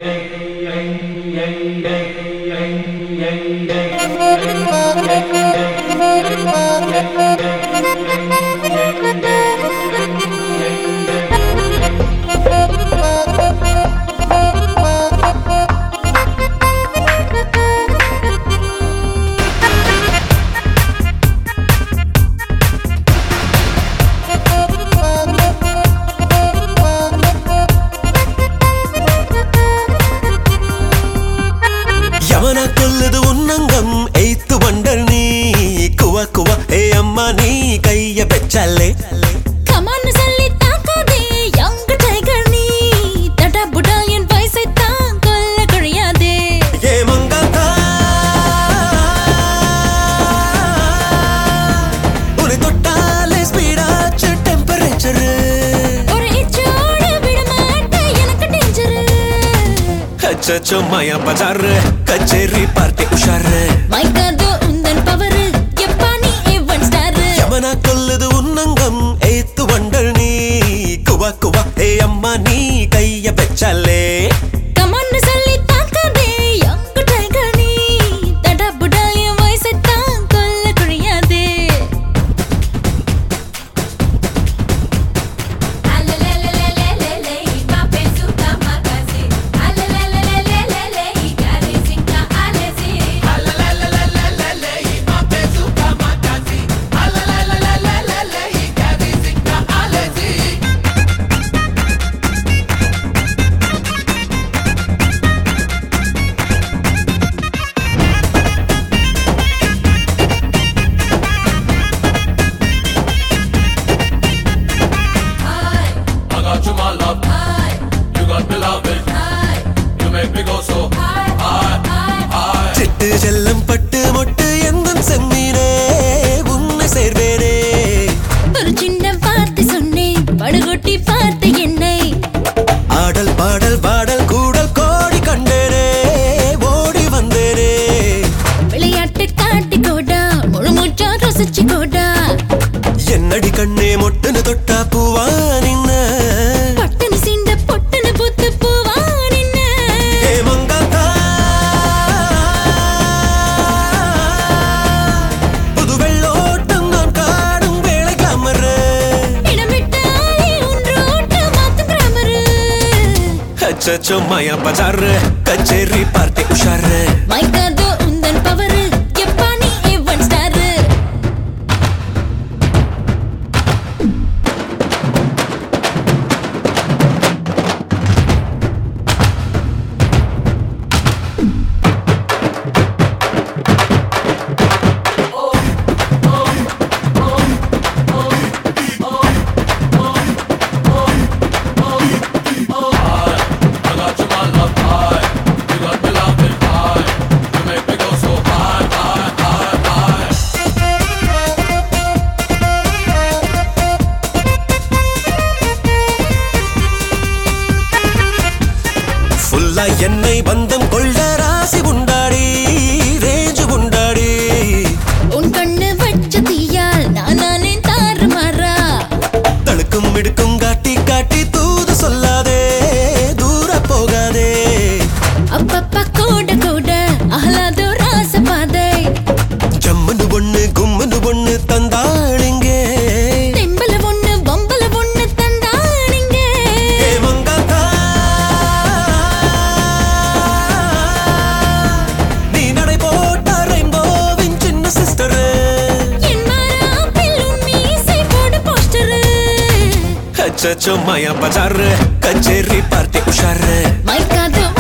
యమన కొల్లదు ఉన్నంగం eighth wonder నీ కువ కువ ఏ అమ్మ నీ కయ్య పెచ్చల్లే கமான்னு சொல்லி தாக்காதே young tiger நீ தடா புடா என் வயசைத் தான் கொல்ல குழையாதே ఏ మంగత உன்னை தொட்டாலே ஸ்பீடாச்சு டெம்பரேச்சர் ஒரு இச்சோட விட மாட்டேன் எனக்கு டேஞ்சரு அச்சச்சோ மாயா பஜார் கச்சேரி பார்ட்டி உஷாரு மைக்காதோ உந்தன் பவரு எப்பா நீ ஏவன் ஸ்டாரு యమన కొల్లదు ఉన్నంగం ఎయిత్ వండర్ నీ కువ కువ ఏ అమ్మ నీ కయ్య పెచ్చల్లే கமான்னு சொல்லி தாக்காதே young tiger நீ தடா புடா என் வயசைத் தான் கொல்ல குழையாதே I got you, my love. You got me loving. You make me go so high, high. சிட்டு செல்லம் பட்டு மொட்டு எந்தன் செம்மீனே உன்னை சேர்வேனே ஒரு சின்ன வார்த்தை சொன்னேன் படுகொட்டி பார்த்த என்னை ஆடல் பாடல் பாடல் கூடல் கோடி கண்டேனே ஓடி வந்தேனே விளையாட்டு காட்டி கோடா முழு மூச்சா ரசிச்சு கோடா என்னடி கண்ணே மொட்டுன்னு தொட்டா பூவா நின்ன பட்டுன்னு சீண்ட பொட்டுன்னு புத்து பூவா நின்ன ஏ மங்காத்தா புது வெள்ளோட்டம் நான் காணும் வேலை கிளாமரு இடமிட்டாலே உன் ரோட்டு மாத்தும் கிராமரு அச்சச்சோ மாயா பஜார் கச்சேரி பார்ட்டி உஷாரு மைக்காதோ உந்தன் பவரு எப்பா நீ ஏவன் star I got you, my love. High. You got me loving. High. You make me go so high, high, high, high. ஃபுல்லா என்னை பந்தம் கொள்ள ராசி உண்டாடி ரேஞ்சு உண்டாடி உன் கண்ணு வச்ச தீயால் நான் நானே தாறு மாறா தடுக்கும் மிடுக்கும் காட்டி காட்டி தூது சொல்லாதே தூர போகாதே அப்பப்பா கோட கோட அகலாதோ ராச பாதை ஜம்முன்னு பொண்ணு கும்முன்னு பொண்ணு தந்தாளிங்க தெம்பல ஒண்ணு பொம்பல ஒண்ணு தந்தானிங்க ஏ மங்காத்தா நீ நடை போட்ட ரெயின்போவின் சின்ன சிஸ்டரு என் மாறாப்பில் உன் மீசை போடு போஸ்டரு அச்சச்சோ மாயா பஜார் கச்சேரி பார்ட்டி உஷாரு மைக்காதோ